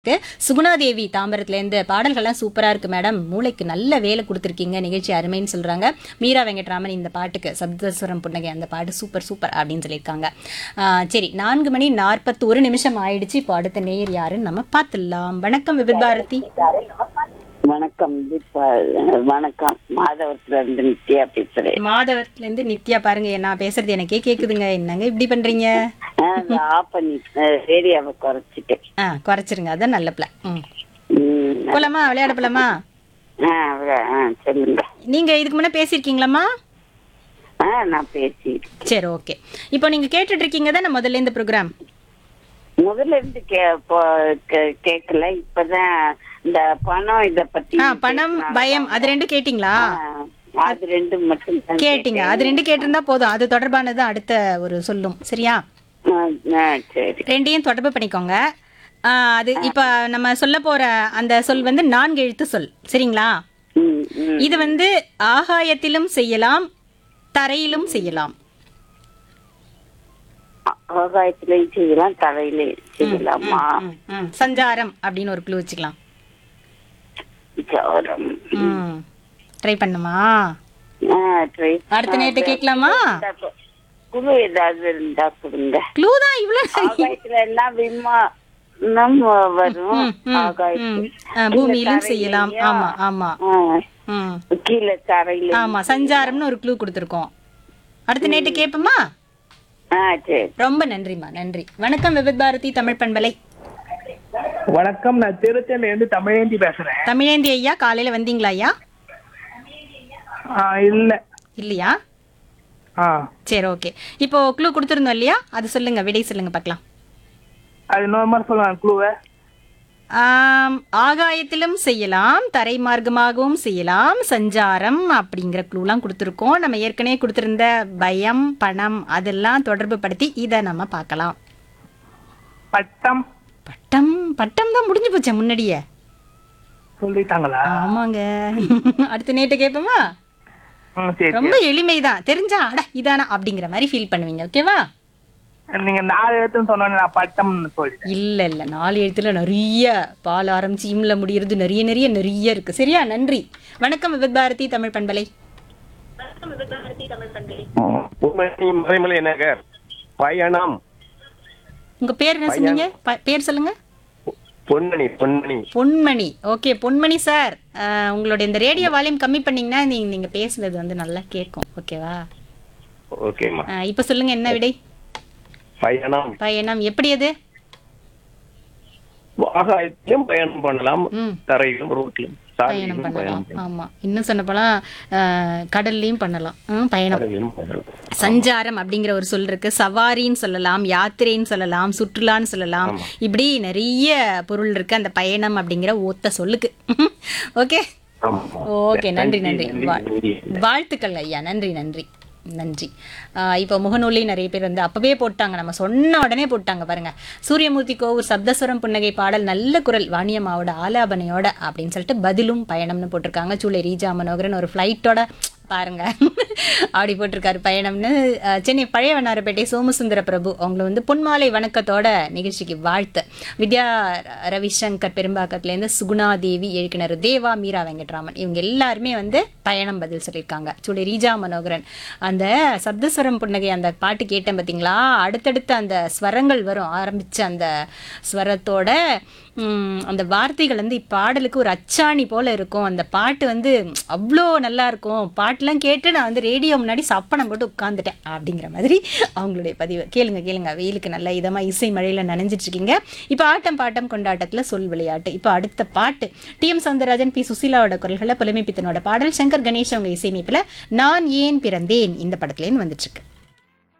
இருக்கு. சுகுணாதேவி தாம்பரத்துலேருந்து பாடல்கள்லாம் சூப்பரா இருக்கு மேடம் மூளைக்கு நல்ல வேலை கொடுத்துருக்கீங்க நிகழ்ச்சி அருமைன்னு சொல்றாங்க மீரா வெங்கட்ராமன் இந்த பாட்டுக்கு சப்தஸ்வரம் புன்னகை அந்த பாட்டு சூப்பர் சூப்பர் அப்படின்னு சொல்லியிருக்காங்க ஆ, சரி நான்கு மணி நாற்பத்தி ஒரு நிமிஷம் ஆயிடுச்சு இப்போ அடுத்த நேயர் யாருன்னு நம்ம பார்த்துடலாம் வணக்கம் விபித் பாரதி வணக்கம் தீபா வணக்கம் மாதவத்துல இருந்து நித்யா பேசுறேன் மாதவத்துல இருந்து நித்யா பாருங்க நான் பேசுறது எனக்கே கேக்குதுங்க என்னங்க இப்படி பண்றீங்க ஆஃப் பண்ணி ரேடியோவை குறைச்சிட்டேன் ஆ குறைச்சிருங்க அதான் நல்ல பிள்ளை ம் ம், போலாமா விளையாட போலாமா ஆ, அவர- ஆ, சொல்லுங்க நீங்க இதுக்கு முன்ன பேசியிருக்கீங்களாம்மா ஆ நான் பேசி சரி ஓகே இப்போ நீங்க கேட்டுட்டு இருக்கீங்க தானே முதல்ல இந்த ப்ரோக்ராம் முதல்ல இருந்து கே போ- கே- கேட்கல இப்பதான் இந்த பணம் இத பத்தி ஆ பணம் பயம் அது ரெண்டும் கேட்டிங்களா ஆ, அது ரெண்டு மட்டும் தான் கேட்டிங்க அது ரெண்டு கேட்டிருந்தா போதும் அது தொடர்பானது அடுத்த ஒரு சொல்லும் சரியா ஆ, ஆ, சரி ரெண்டையும் தொடர்பு பண்ணிக்கோங்க ஆ, அது இப்ப நம்ம சொல்ல போற அந்த சொல் வந்து நான்கு எழுத்து சொல் சரிங்களா ம், ம். இது வந்து ஆகாயத்திலும் செய்யலாம் தரையிலும் செய்யலாம் ஆகாயத்திலையும் செய்யலாம் தலையிலையும் செய்யலாமா ம், ம். சஞ்சாரம் அப்படின்னு ஒரு க்ளூ வச்சுக்கலாம் ஜோரம் ம் ட்ரை பண்ணுமா ஆ, try அடுத்த நேரத்தை கேட்கலாமா குழு ஏதாவது இருந்தா கொடுங்க க்ளூ தான் இவ்வளவு ஆகாயத்துல எல்லாம் விமானம் வரும் ம், ம், ம். ஆகாயத்தில் ஆ, பூமியிலும் செய்யலாம் ஆமா ஆமா ஆ, ம் கீழே தரையில ஆமா சஞ்சாரம்னு ஒரு க்ளூ கொடுத்துருக்கோம் அடுத்த நேட்டு கேட்போமா ஆ சரி ரொம்ப நன்றிம்மா நன்றி வணக்கம் விபித் பாரதி தமிழ் பண்பலை வணக்கம் நான் திருச்சியில இருந்து தமிழேந்தி பேசுறேன் தமிழேந்தி ஐயா காலையில வந்தீங்களா ஐயா ஆ, இல்ல இல்லையா ஆ சரி ஓகே இப்போ க்ளூ கொடுத்துருந்தோம் இல்லையா அது சொல்லுங்க விடை சொல்லுங்க பார்க்கலாம் அது இன்னொரு மாதிரி சொல்லுவாங்க குழுவை ஆம், ஆகாயத்திலும் செய்யலாம் தரை மார்க்கமாகவும் செய்யலாம் சஞ்சாரம் அப்படிங்கிற க்ளூலாம் கொடுத்துருக்கோம் நம்ம ஏற்கனவே கொடுத்துருந்த பயம் பணம் அதெல்லாம் தொடர்பு படுத்தி இதை நம்ம பார்க்கலாம் பட்டம் பட்டம் பட்டம் தான் முடிஞ்சு போச்சே முன்னாடியே சொல்லிட்டாங்களா ஆமாங்க அடுத்த நேட்டு கேட்போமா ம் சரி ரொம்ப எளிமைதான் தெரிஞ்சா அட இதானா அப்படிங்கிற மாதிரி ஃபீல் பண்ணுவீங்க ஓகேவா நீங்க நாலு எழுத்துன்னு சொன்னோன்னே நான் பட்டம்னு சொல்லிட்டேன் இல்ல இல்ல நாலு எழுத்துல நிறைய பால் ஆரம்பிச்சு இம்ல முடியறது நிறைய நிறைய நிறைய இருக்கு சரியா நன்றி வணக்கம் விபத் பாரதி தமிழ் பண்பலை பூமணி மறைமலை நகர் பயணம் உங்க பேர் என்ன சொன்னீங்க ப- பேர் சொல்லுங்க பொன்மணி பொன்மணி பொன்மணி ஓகே பொன்மணி சார் அஹ், உங்களுடைய இந்த ரேடியோ வால்யூம் கம்மி பண்ணீங்கன்னா நீங்க நீங்க பேசுனது வந்து நல்லா கேட்கும் ஓகேவா ஓகேம்மா அஹ், இப்ப சொல்லுங்க என்ன விடை பயணம் பயணம் எப்படி அது ஆகாயத்திலும் பயணம் பண்ணலாம் ம் தரையிலும் ரோட்டிலும் பயணம் சாலையிலும் பண்ணலாம் பயணம் ஆமா இன்னும் சொன்ன போலாம் கடல்லையும் பண்ணலாம் ம், பயணம் தரையிலும் பயணம் சஞ்சாரம் அப்படிங்கிற ஒரு சொல் இருக்கு சவாரின்னு சொல்லலாம் யாத்திரைன்னு சொல்லலாம் சுற்றுலான்னு சொல்லலாம் இப்படி நிறைய பொருள் இருக்கு அந்த பயணம் அப்படிங்கிற ஒத்த சொல்லுக்கு ஓகே ஆமா. ஓகே நன்றி நன்றி நன்றி, வா- நன்றி. வாழ்த்துக்கள் ஐயா நன்றி நன்றி நன்றி ஆஹ் இப்போ முகநூலையும் நிறைய பேர் வந்து அப்பவே போட்டாங்க நம்ம சொன்ன உடனே போட்டாங்க பாருங்க சூரியமூர்த்தி கோவூர் சப்தஸ்வரம் புன்னகை பாடல் நல்ல குரல் வாணியம்மாவோட ஆலாபனையோட அப்படின்னு சொல்லிட்டு பதிலும் பயணம்னு போட்டிருக்காங்க சூளை ரீஜா மனோகரன் ஒரு ஃப்ளைட்டோட பாருங்க அப்படி போட்டிருக்காரு பயணம்னு அஹ், சென்னை பழைய வண்ணாரப்பேட்டை சோமசுந்தர பிரபு அவங்கள வந்து பொன்மாலை வணக்கத்தோட நிகழ்ச்சிக்கு வாழ்த்து வித்யா ரவிசங்கர் பெரும்பாக்கத்துலேருந்து சுகுணாதேவி எழுக்கினர் தேவா மீரா வெங்கட்ராமன் இவங்க எல்லாருமே வந்து பயணம் பதில் சொல்லியிருக்காங்க சுடி ரீஜா மனோகரன் அந்த சப்தஸ்வரம் புன்னகை அந்த பாட்டு கேட்டேன் பார்த்தீங்களா அடுத்தடுத்து அந்த ஸ்வரங்கள் வரும் ஆரம்பிச்ச அந்த ஸ்வரத்தோட ம், அந்த வார்த்தைகள் வந்து இப்பாடலுக்கு ஒரு அச்சாணி போல இருக்கும் அந்த பாட்டு வந்து அவ்வளோ நல்லா இருக்கும் பாட்டெல்லாம் கேட்டு நான் வந்து ரேடியோ முன்னாடி சப்பனம் போட்டு உட்காந்துட்டேன் அப்படிங்கிற மாதிரி அவங்களுடைய பதிவு கேளுங்க கேளுங்க வெயிலுக்கு நல்ல இதமா இசை மழையில நனைஞ்சிட்டு இருக்கீங்க இப்போ ஆட்டம் பாட்டம் கொண்டாட்டத்துல சொல் விளையாட்டு இப்போ அடுத்த பாட்டு டி எம் சவுந்தரராஜன் பி சுசீலாவோட குரல்களை புலமைப்பித்தனோட பாடல் சங்கர் கணேஷ் அவங்க இசையமைப்புல நான் ஏன் பிறந்தேன் இந்த படத்துலேருந்து வந்துட்டு இருக்கு